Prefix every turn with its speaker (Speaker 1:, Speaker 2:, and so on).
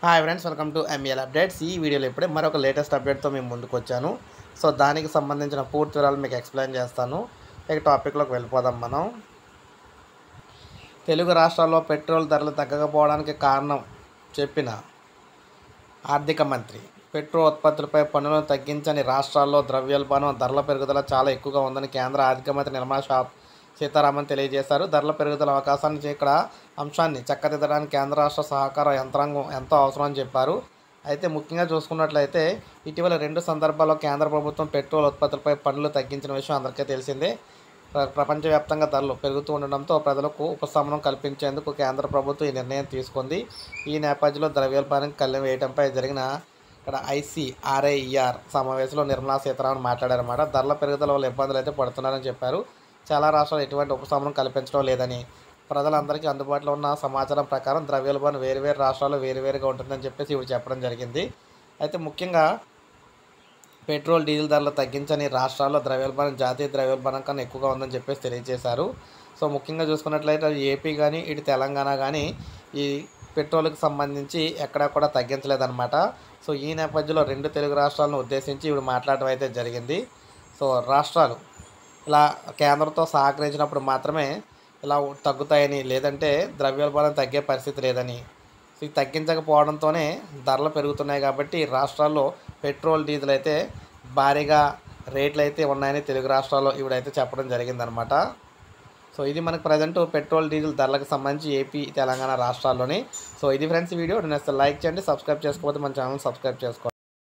Speaker 1: hi friends welcome to ML updates ఈ వీడియోలో ఇప్పుడే మరొక లేటెస్ట్ అప్డేట్తో మేము ముందుకు వచ్చాను సో దానికి సంబంధించిన పూర్తి వివరాలు మీకు ఎక్స్ప్లెయిన్ చేస్తాను ఇక టాపిక్లోకి వెళ్ళిపోదాం మనం తెలుగు రాష్ట్రాల్లో పెట్రోల్ ధరలు తగ్గకపోవడానికి కారణం చెప్పిన ఆర్థిక మంత్రి పెట్రోల్ ఉత్పత్తులపై పన్నులను తగ్గించని రాష్ట్రాల్లో ద్రవ్యోల్బణం ధరల పెరుగుదల చాలా ఎక్కువగా ఉందని కేంద్ర ఆర్థిక మంత్రి నిర్మలా షా సీతారామన్ తెలియజేశారు ధరల పెరుగుదల అవకాశాన్ని ఇక్కడ అంశాన్ని చక్కదిద్దడానికి కేంద్ర రాష్ట్ర సహకార యంత్రాంగం ఎంతో అవసరం అని చెప్పారు అయితే ముఖ్యంగా చూసుకున్నట్లయితే ఇటీవల రెండు సందర్భాల్లో కేంద్ర ప్రభుత్వం పెట్రోల్ ఉత్పత్తులపై పన్నులు తగ్గించిన విషయం అందరికీ తెలిసిందే ప్ర- ప్రపంచవ్యాప్తంగా ధరలు పెరుగుతూ ఉండడంతో ప్రజలకు ఉపశమనం కల్పించేందుకు కేంద్ర ప్రభుత్వం ఈ నిర్ణయం తీసుకుంది ఈ నేపథ్యంలో ద్రవ్యోల్బణానికి కళ్ళెం వేయడంపై జరిగిన ఇక్కడ ఐసీఆర్ఐఈఆర్ సమావేశంలో నిర్మలా సీతారామన్ మాట్లాడారన్నమాట ధరల పెరుగుదల వల్ల ఇబ్బందులు అయితే పడుతున్నారని చెప్పారు చాలా రాష్ట్రాలు ఎటువంటి ఉపశమనం కల్పించడం లేదని ప్రజలందరికీ అందుబాటులో ఉన్న సమాచారం ప్రకారం ద్రవ్యోల్బణం వేరు వేరు రాష్ట్రాల్లో వేరువేరుగా ఉంటుందని చెప్పేసి ఇవి చెప్పడం జరిగింది అయితే ముఖ్యంగా పెట్రోల్ డీజిల్ ధరలు తగ్గించని రాష్ట్రాల్లో ద్రవ్యోల్బణం జాతీయ ద్రవ్యోల్బణం కన్నా ఎక్కువగా ఉందని చెప్పేసి తెలియజేశారు సో ముఖ్యంగా చూసుకున్నట్లయితే అది ఏపీ కానీ ఇటు తెలంగాణ కానీ ఈ పెట్రోల్కి సంబంధించి ఎక్కడా కూడా తగ్గించలేదన్నమాట సో ఈ నేపథ్యంలో రెండు తెలుగు రాష్ట్రాలను ఉద్దేశించి ఇప్పుడు మాట్లాడడం అయితే జరిగింది సో రాష్ట్రాలు ఇలా కేంద్రంతో సహకరించినప్పుడు మాత్రమే ఇలా తగ్గుతాయని లేదంటే ద్రవ్యోల్బణం తగ్గే పరిస్థితి లేదని సో ఇది తగ్గించకపోవడంతోనే ధరలు పెరుగుతున్నాయి కాబట్టి రాష్ట్రాల్లో పెట్రోల్ డీజిల్ అయితే భారీగా రేట్లు అయితే ఉన్నాయని తెలుగు రాష్ట్రాల్లో ఇవిడైతే చెప్పడం జరిగిందనమాట సో ఇది మనకు ప్రజెంట్ పెట్రోల్ డీజిల్ ధరలకు సంబంధించి ఏపీ తెలంగాణ రాష్ట్రాల్లోని సో ఇది ఫ్రెండ్స్ వీడియో నేను లైక్ చేయండి సబ్స్క్రైబ్ చేసుకోకపోతే మన ఛానల్ సబ్స్క్రైబ్ చేసుకోండి